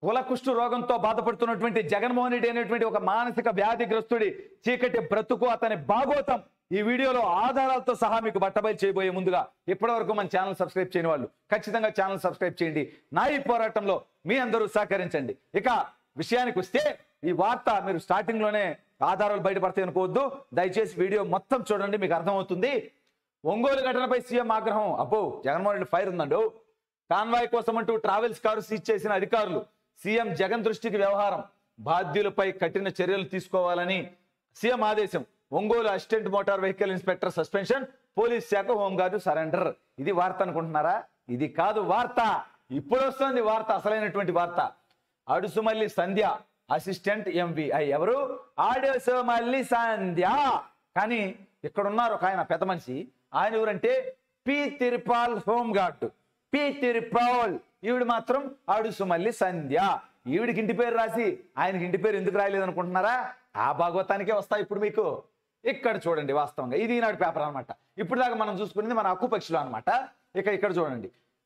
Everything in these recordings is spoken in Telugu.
కులకుష్టు రోగంతో బాధపడుతున్నటువంటి జగన్మోహన్ రెడ్డి అనేటువంటి ఒక మానసిక వ్యాధిగ్రస్తుడి చీకటి బ్రతుకు అతని బాగోతం ఈ వీడియోలో ఆధారాలతో సహా మీకు బట్టబయలు చేయబోయే ముందుగా ఇప్పటివరకు మన ఛానల్ సబ్స్క్రైబ్ చేయని వాళ్ళు ఖచ్చితంగా ఛానల్ సబ్స్క్రైబ్ చేయండి నా ఈ పోరాటంలో మీ అందరూ సహకరించండి ఇక విషయానికి వస్తే ఈ వార్త మీరు స్టార్టింగ్ లోనే ఆధారాలు బయటపడతాయి అనుకోవద్దు దయచేసి వీడియో మొత్తం చూడండి మీకు అర్థమవుతుంది ఒంగోలు ఘటనపై సీఎం ఆగ్రహం అబ్బో జగన్మోహన్ రెడ్డి ఫైర్ ఉందండు కాన్వాయ్ కోసం అంటూ ట్రావెల్స్ కారు సీజ్ చేసిన అధికారులు సీఎం జగన్ దృష్టికి వ్యవహారం బాధ్యులపై కఠిన చర్యలు తీసుకోవాలని సీఎం ఆదేశం Ongole assistant motor vehicle inspector suspension police శాఖ హోంగార్డు సరెండర్ ఇది వార్త అనుకుంటున్నారా ఇది కాదు వార్త ఇప్పుడు వస్తుంది వార్త అసలైనటువంటి వార్త అడుసుమల్లి సంధ్య అసిస్టెంట్ ఎంవిఐ ఎవరు అడుసుమల్లి సంధ్య కానీ ఇక్కడ ఉన్నారు ఒక ఆయన పెద్ద మనిషి ఆయన ఎవరంటే P Tirupal home guard P Tirupal ఈవిడ మాత్రం అడుసుమల్లి సంధ్య ఈవిడికి ఇంటి పేరు రాసి ఆయనకి ఇంటి పేరు ఎందుకు రాయలేదు అనుకుంటున్నారా ఆ భాగవతానికే వస్తాయి ఇప్పుడు మీకు ఇక్కడ చూడండి వాస్తవంగా ఇది ఈనాడు పేపర్ అన్నమాట ఇప్పుడు దాకా మనం చూసుకునేది మన హక్కు పక్షులు అనమాట ఇక ఇక్కడ చూడండి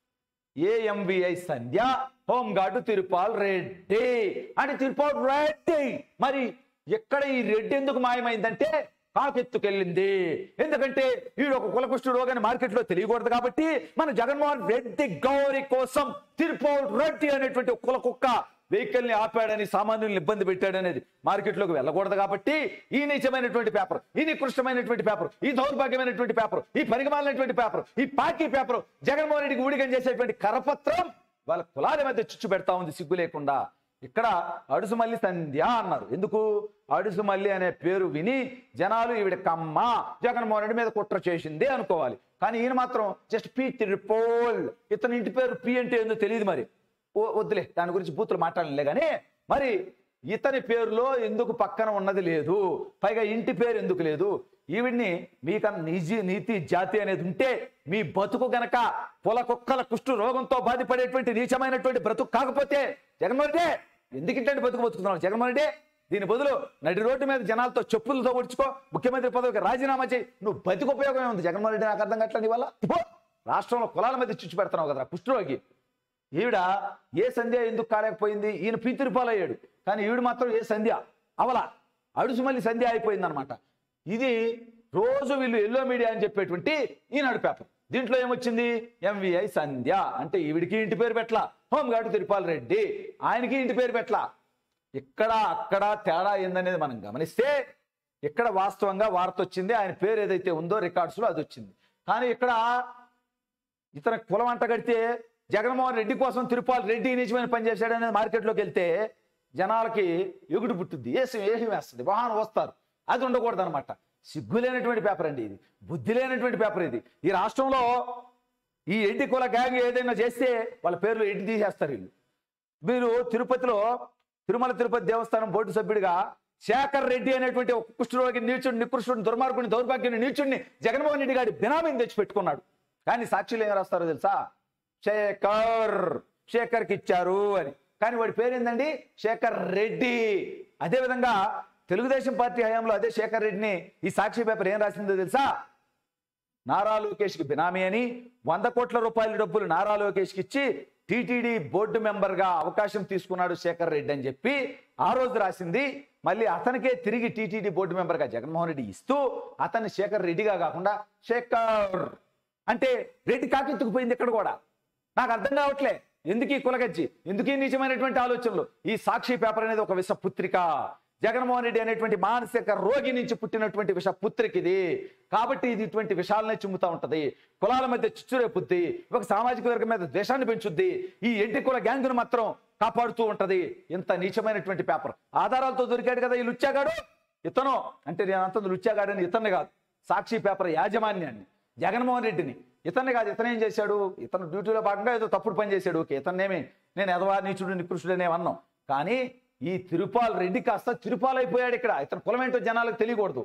AMVI Sandhya home guard Tirupal Reddy అంటే తిరుపాల్ రెడ్డి మరి ఎక్కడ ఈ రెడ్డి ఎందుకు మాయమైందంటే కాకెత్తుకెళ్ళింది ఎందుకంటే వీడు ఒక కులకుష్టు రోగాన్ని మార్కెట్లో తెలియకూడదు కాబట్టి మన జగన్మోహన్ రెడ్డి గౌరి కోసం తిరుపాల్ రెడ్డి అనేటువంటి ఒక కుల కుక్క వెహికల్ ని ఆపాడని సామాన్యుల్ని ఇబ్బంది పెట్టాడనేది మార్కెట్లోకి వెళ్ళకూడదు కాబట్టి ఈ నీచమైనటువంటి పేపర్ ఈ నికృష్టమైనటువంటి పేపర్ ఈ దౌర్భాగ్యమైనటువంటి పేపర్ ఈ పరిగమాలైనటువంటి పేపర్ ఈ పార్టీ పేపర్ జగన్మోహన్ రెడ్డికి ఊడిగం చేసేటువంటి కరపత్రం వాళ్ళ కులాల మధ్య చిచ్చు పెడతా ఉంది సిగ్గు లేకుండా ఇక్కడ అడుసుమల్లి సంధ్య అన్నారు ఎందుకు అడుసుమల్లి అనే పేరు విని జనాలు ఈవిడ కమ్మ జగన్మోహన్ రెడ్డి మీద కుట్ర చేసింది అనుకోవాలి కానీ ఈయన మాత్రం జస్ట్ పి తిరుపోల్ ఇతని ఇంటి పేరు పి అంటే ఏందో తెలియదు మరి ఓ- వద్దులే దాని గురించి బూతులు మాట్లాడలే కానీ మరి ఇతని పేరులో ఎందుకు పక్కన ఉన్నది లేదు పైగా ఇంటి పేరు ఎందుకు లేదు ఈవిడ్ని మీకన్నా నిజి నీతి జాతి అనేది ఉంటే మీ బతుకు గనక పొల కుక్కల కుష్టు రోగంతో బాధపడేటువంటి నీచమైనటువంటి బ్రతుకు కాకపోతే జగన్మోహన్ రెడ్డి ఎందుకు ఇట్లాంటి బతుకు బతుకుతున్నావు జగన్మోహన్ రెడ్డి దీని బదులు నడి రోడ్డు మీద జనాలతో చెప్పులతో పొడుచుకో ముఖ్యమంత్రి పదవికి రాజీనామా చేయి నువ్వు బతుకు ఉపయోగమే ఉంది జగన్మోహన్ రెడ్డి నాకు అర్థం కావట్లేదు నీ వల్ల పో. రాష్ట్రంలో కులాల మీద చిచ్చు పెడుతున్నావు కదా కుష్ఠరోగి ఈవిడ ఏ సంధ్య ఎందుకు కాలేకపోయింది ఈయన పీతిరిపాలయ్యాడు కానీ ఈవిడ మాత్రం ఏ సంధ్య అవల అడుసుమల్లి సంధ్య అయిపోయింది అనమాట ఇది రోజు వీళ్ళు ఎల్లో మీడియా అని చెప్పేటువంటి ఈనాడు పేపర్ దీంట్లో ఏమొచ్చింది ఎంవిఐ సంధ్య అంటే ఈవిడికి ఇంటి పేరు పెట్ల హోంగార్డు తిరుపాల్ రెడ్డి ఆయనకి ఇంటి పేరు పెట్ల ఇక్కడ అక్కడ తేడా ఏందనేది మనం గమనిస్తే ఇక్కడ వాస్తవంగా వార్త వచ్చింది ఆయన పేరు ఏదైతే ఉందో రికార్డ్స్లో అది వచ్చింది కానీ ఇక్కడ ఇతర కులం అంట కడితే జగన్మోహన్ రెడ్డి కోసం తిరుపాల్ రెడ్డి నిజమైన పని చేశాడు అనేది మార్కెట్లోకి వెళ్తే జనాలకి ఎగుడు పుట్టుద్ది ఏసం ఏసం వేస్తుంది వాహనం వస్తారు అది ఉండకూడదు అనమాట సిగ్గు లేనటువంటి పేపర్ అండి ఇది బుద్ధి లేనటువంటి పేపర్ ఇది ఈ రాష్ట్రంలో ఈ ఎడ్డి కుల గ్యాంగ్ ఏదైనా చేస్తే వాళ్ళ పేర్లు ఎడ్డి తీసేస్తారు వీళ్ళు మీరు తిరుపతిలో తిరుమల తిరుపతి దేవస్థానం బోర్డు సభ్యుడిగా శేఖర్ రెడ్డి అనేటువంటి ఒక కుష్ఠరోగి నీచుడిని నికృష్టుడిని దుర్మార్గుని దౌర్భాగ్యుని నీచుడిని జగన్మోహన్ రెడ్డి గారి బినామీని తెచ్చిపెట్టుకున్నాడు కానీ సాక్షులు ఏం రాస్తారో తెలుసా శేఖర్ శేఖర్కి ఇచ్చారు అని కానీ వాడి పేరేందండి శేఖర్ రెడ్డి అదేవిధంగా తెలుగుదేశం పార్టీ హయాంలో అదే శేఖర్ రెడ్డిని ఈ సాక్షి పేపర్ ఏం రాసిందో తెలుసా నారా లోకేష్కి బినామీ అని వంద కోట్ల రూపాయల డబ్బులు నారా లోకేష్కి ఇచ్చి టీటీడీ బోర్డు మెంబర్గా అవకాశం తీసుకున్నాడు శేఖర్ రెడ్డి అని చెప్పి ఆ రోజు రాసింది మళ్ళీ అతనికే తిరిగి టీటీడీ బోర్డు మెంబర్గా జగన్మోహన్ రెడ్డి ఇస్తూ అతన్ని శేఖర్ రెడ్డిగా కాకుండా శేఖర్ అంటే రెడ్డి కాకెత్తుకుపోయింది ఇక్కడ కూడా నాకు అర్థం కావట్లే ఎందుకు ఈ కులగచ్చి ఎందుకు ఈ నీచమైనటువంటి ఆలోచనలు ఈ సాక్షి పేపర్ అనేది ఒక విష పుత్రిక జగన్మోహన్ రెడ్డి అనేటువంటి మానసిక రోగి నుంచి పుట్టినటువంటి విష పుత్రిక ఇది కాబట్టి ఇది ఇటువంటి విషాలనే చిమ్ముతా ఉంటది కులాల మధ్య చిచ్చురేపుద్ది ఒక సామాజిక వర్గం మీద ద్వేషాన్ని పెంచుద్ది ఈ ఎంటి కుల గ్యాంగును మాత్రం కాపాడుతూ ఉంటది ఇంత నీచమైనటువంటి పేపర్ ఆధారాలతో దొరికాడు కదా ఈ లుచ్చాగాడు ఇతను అంటే నేను అంత లుచ్చాగాడని ఇతన్ని కాదు సాక్షి పేపర్ యాజమాన్యాన్ని జగన్మోహన్ రెడ్డిని ఇతన్ని కాదు ఇతను ఏం చేశాడు ఇతను డ్యూటీలో భాగంగా ఏదో తప్పుడు పని చేశాడు ఓకే ఇతన్నేమి నేను ఎదవా నీచుడు నికృష్టుడనే అన్నాం కానీ ఈ తిరుపాల్ రెడ్డి కాస్త తిరుపాల్ అయిపోయాడు ఇక్కడ ఇతను కులం ఏంటో జనాలకు తెలియకూడదు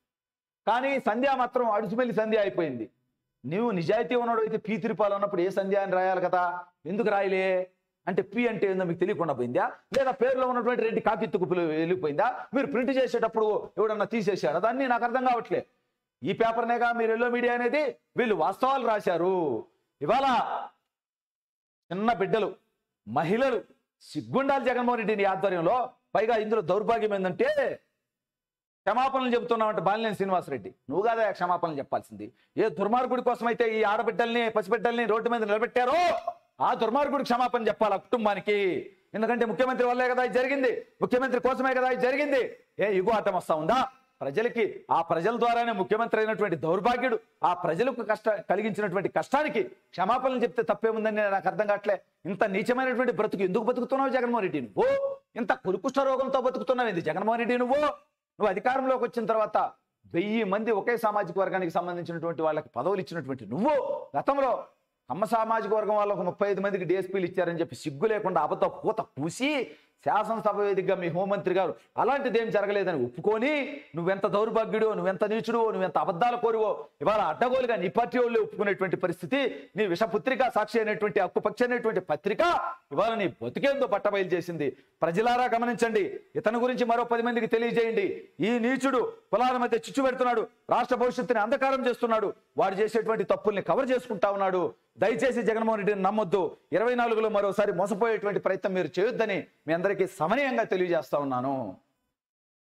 కానీ సంధ్య మాత్రం అడుచుమెల్లి సంధ్య అయిపోయింది నువ్వు నిజాయితీ ఉన్నాడు అయితే పీ తిరుపాల్ ఉన్నప్పుడు ఏ సంధ్య అని రాయాలి కదా ఎందుకు రాయలే అంటే పి అంటే ఏందో మీకు తెలియకుండా పోయిందా లేదా పేరులో ఉన్నటువంటి రెడ్డి కాకిత్తుకు పిలు- వెళ్ళిపోయిందా మీరు ప్రింట్ చేసేటప్పుడు ఎవడన్నా తీసేసాడు దాన్ని నాకు అర్థం కావట్లే ఈ పేపర్నేగా మీరు ఎల్లో మీడియా అనేది వీళ్ళు వాస్తవాలు రాశారు ఇవాళ చిన్న బిడ్డలు మహిళలు సిగ్గుండాలి జగన్మోహన్ రెడ్డి నీ ఆధ్వర్యంలో పైగా ఇందులో దౌర్భాగ్యం ఏంటంటే క్షమాపణలు చెబుతున్నావంటే బాలినేని శ్రీనివాసరెడ్డి నువ్వు కాదా క్షమాపణలు చెప్పాల్సింది ఏ దుర్మార్గుడి కోసమైతే ఈ ఆడబిడ్డల్ని పసిబిడ్డల్ని రోడ్డు మీద నిలబెట్టారో ఆ దుర్మార్గుడి క్షమాపణ చెప్పాలి ఆ కుటుంబానికి ఎందుకంటే ముఖ్యమంత్రి వల్లే కదా ఇది జరిగింది ముఖ్యమంత్రి కోసమే కదా ఇది జరిగింది ఏ ఇగో ఆటం వస్తా ఉందా ప్రజలకి ఆ ప్రజల ద్వారానే ముఖ్యమంత్రి అయినటువంటి దౌర్భాగ్యుడు ఆ ప్రజలకు కష్ట కలిగించినటువంటి కష్టానికి క్షమాపణలు చెప్తే తప్పేముందని నాకు అర్థం కావట్లే ఇంత నీచమైనటువంటి బ్రతుకు ఎందుకు బతుకుతున్నావు జగన్మోహన్ రెడ్డి నువ్వు ఇంత కురుకుష్ఠ రోగంతో బతుకుతున్నావు ఏంది జగన్మోహన్ రెడ్డి నువ్వు నువ్వు అధికారంలోకి వచ్చిన తర్వాత వెయ్యి మంది ఒకే సామాజిక వర్గానికి సంబంధించినటువంటి వాళ్ళకి పదవులు ఇచ్చినటువంటి నువ్వు గతంలో కమ్మ సామాజిక వర్గం వాళ్ళకు ముప్పై ఐదు మందికి డిఎస్పీలు ఇచ్చారని చెప్పి సిగ్గు లేకుండా అబద్ధ పూత పూసి శాసనసభ వేదికగా మీ హోంమంత్రి గారు అలాంటిది ఏం జరగలేదని ఒప్పుకొని నువ్వెంత దౌర్భాగ్యుడో నువ్వెంత నీచుడో నువ్వెంత అబద్ధాల కోరువో ఇవాళ అడ్డగోలుగా నీ పార్టీ వాళ్ళు ఒప్పుకునేటువంటి పరిస్థితి నీ విషపుత్రిక సాక్షి అయినటువంటి హక్కుపక్షి అనేటువంటి పత్రిక ఇవాళ నీ బతికేందో పట్టబయలు చేసింది ప్రజలారా గమనించండి ఇతని గురించి మరో పది మందికి తెలియజేయండి ఈ నీచుడు కులాల మధ్య చిచ్చు పెడుతున్నాడు రాష్ట్ర భవిష్యత్తుని అంధకారం చేస్తున్నాడు వాడు చేసేటువంటి తప్పుల్ని కవర్ చేసుకుంటా ఉన్నాడు దయచేసి జగన్మోహన్ రెడ్డిని నమ్మొద్దు ఇరవై నాలుగులో మరోసారి మోసపోయేటువంటి ప్రయత్నం మీరు చేయొద్దని మీ అందరికీ సమనీయంగా తెలియజేస్తా ఉన్నాను